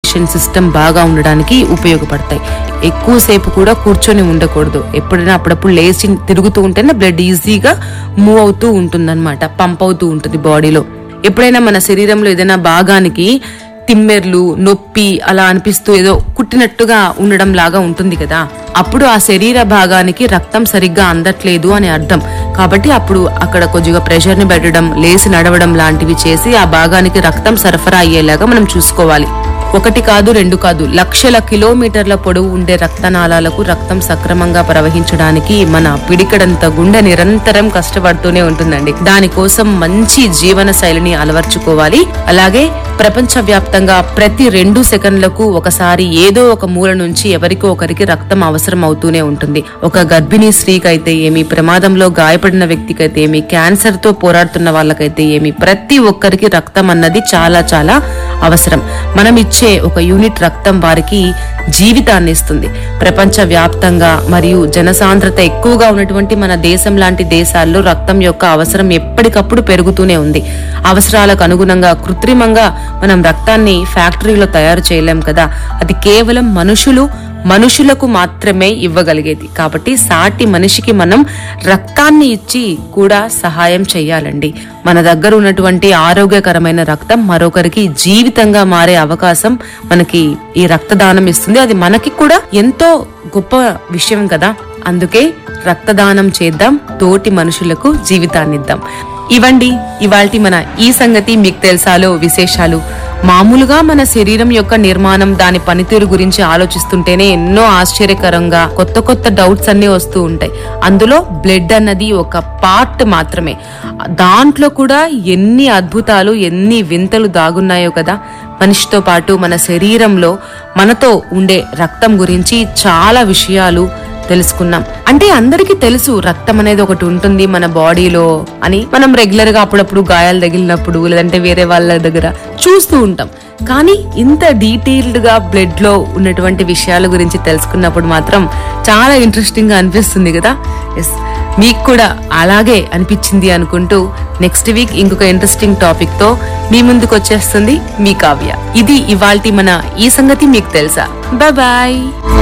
circulation system బాగా ఉండడానికి ఉపయోగపడతాయి ఎక్కువసేపు కూడా కూర్చొని ఉండకూడదు ఎప్పుడైనా అప్పుడప్పుడు లేచి తిరుగుతూ ఉంటేనే బ్లడ్ ఈజీగా మూవ్ అవుతూ ఉంటుందన్నమాట పంప్ అవుతూ ఉంటుంది బాడీలో ఎప్పుడైనా మన శరీరంలో ఏదైనా భాగానికి తిమ్మెర్లు నొప్పి అలా అనిపిస్తూ ఏదో కుట్టినట్టుగా ఉండడం లాగా ఉంటుంది కదా అప్పుడు ఆ శరీర భాగానికి రక్తం సరిగ్గా అందట్లేదు అని అర్థం కాబట్టి అప్పుడు అక్కడ కొద్దిగా ప్రెషర్ ని పెట్టడం లేసి నడవడం లాంటివి చేసి ఆ భాగానికి రక్తం సరఫరా అయ్యేలాగా మనం చూసుకోవాలి ఒకటి కాదు రెండు కాదు లక్షల కిలోమీటర్ల పొడవు ఉండే రక్తనాళాలకు రక్తం సక్రమంగా ప్రవహించడానికి మన పిడికడంత గుండె నిరంతరం కష్టపడుతూనే ఉంటుందండి దానికోసం మంచి జీవన శైలిని అలవర్చుకోవాలి అలాగే ప్రపంచ వ్యాప్తంగా ప్రతి రెండు సెకండ్లకు ఒకసారి ఏదో ఒక మూల నుంచి ఎవరికో ఒకరికి రక్తం అవసరం అవుతూనే ఉంటుంది ఒక గర్భిణీ స్త్రీకి అయితే ఏమి ప్రమాదంలో గాయపడిన వ్యక్తికైతే ఏమి క్యాన్సర్ తో పోరాడుతున్న వాళ్ళకైతే ఏమి ప్రతి ఒక్కరికి రక్తం అన్నది చాలా చాలా అవసరం మనం ఇచ్చే ఒక యూనిట్ రక్తం వారికి జీవితాన్ని ఇస్తుంది ప్రపంచ వ్యాప్తంగా మరియు జనసాంద్రత ఎక్కువగా ఉన్నటువంటి మన దేశం లాంటి దేశాల్లో రక్తం యొక్క అవసరం ఎప్పటికప్పుడు పెరుగుతూనే ఉంది అవసరాలకు అనుగుణంగా కృత్రిమంగా మనం రక్తాన్ని ఫ్యాక్టరీలో తయారు చేయలేం కదా అది కేవలం మనుషులు మనుషులకు మాత్రమే ఇవ్వగలిగేది కాబట్టి సాటి మనిషికి మనం రక్తాన్ని ఇచ్చి కూడా సహాయం చేయాలండి మన దగ్గర ఉన్నటువంటి ఆరోగ్యకరమైన రక్తం మరొకరికి జీవితంగా మారే అవకాశం మనకి ఈ రక్తదానం ఇస్తుంది అది మనకి కూడా ఎంతో గొప్ప విషయం కదా అందుకే రక్తదానం చేద్దాం తోటి మనుషులకు జీవితాన్ని ఇద్దాం ఇవండి ఇవాల్టి మన ఈ సంగతి మీకు తెలుసాలో విశేషాలు మామూలుగా మన శరీరం యొక్క నిర్మాణం దాని పనితీరు గురించి ఆలోచిస్తుంటేనే ఎన్నో ఆశ్చర్యకరంగా కొత్త కొత్త డౌట్స్ అన్ని వస్తూ ఉంటాయి అందులో బ్లడ్ అన్నది ఒక పార్ట్ మాత్రమే దాంట్లో కూడా ఎన్ని అద్భుతాలు ఎన్ని వింతలు దాగున్నాయో కదా మనిషితో పాటు మన శరీరంలో మనతో ఉండే రక్తం గురించి చాలా విషయాలు తెలుసుకున్నాం అంటే అందరికీ తెలుసు రక్తం అనేది ఒకటి ఉంటుంది మన బాడీలో అని మనం రెగ్యులర్ గా అప్పుడప్పుడు గాయాలు తగిలినప్పుడు లేదంటే వేరే వాళ్ళ దగ్గర చూస్తూ ఉంటాం కానీ ఇంత డీటెయిల్డ్ గా బ్లడ్ లో ఉన్నటువంటి విషయాల గురించి తెలుసుకున్నప్పుడు మాత్రం చాలా ఇంట్రెస్టింగ్ గా అనిపిస్తుంది కదా ఎస్ మీకు కూడా అలాగే అనిపించింది అనుకుంటూ నెక్స్ట్ వీక్ ఇంకొక ఇంట్రెస్టింగ్ టాపిక్ తో మీ ముందుకు వచ్చేస్తుంది మీ కావ్య ఇది ఇవాల్టి మన ఈ సంగతి మీకు తెలుసా బాయ్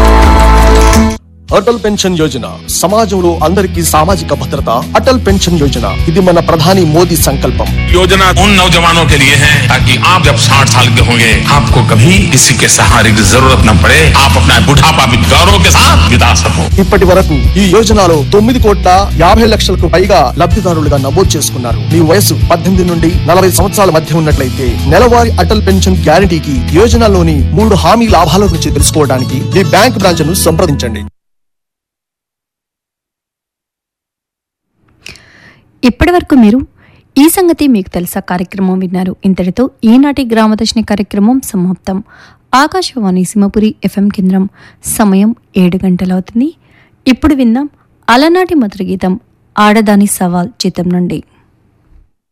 అటల్ పెన్షన్ యోజన సమాజంలో అందరికీ సామాజిక భద్రత అటల్ పెన్షన్ యోజన ఇది మన ప్రధాని మోదీ సంకల్పం योजना उन नौजवानों के लिए है ताकि आप जब 60 साल के होंगे आपको कभी किसी के सहारे की जरूरत न पड़े आप अपना बुढ़ापा भी गौरव के साथ बिता सको ఇప్పటి వరకు ఈ యోజనలో తొమ్మిది కోట్ల యాభై లక్షలకు పైగా లబ్ధిదారులుగా నమోదు చేసుకున్నారు మీ వయసు పద్దెనిమిది నుండి నలభై సంవత్సరాల మధ్య ఉన్నట్లయితే నెలవారీ అటల్ పెన్షన్ గ్యారంటీకి యోజనలోని మూడు హామీ లాభాల గురించి తెలుసుకోవడానికి మీ బ్యాంక్ బ్రాంచ్ ను సంప్రదించండి ఇప్పటివరకు మీరు ఈ సంగతి మీకు తెలుసా కార్యక్రమం విన్నారు ఇంతటితో ఈనాటి గ్రామదర్శిని కార్యక్రమం సమాప్తం ఆకాశవాణి సింహపురి ఎఫ్ఎం కేంద్రం సమయం ఏడు గంటలవుతుంది ఇప్పుడు విందాం అలనాటి మధుర గీతం ఆడదాని సవాల్ చిత్రం నుండి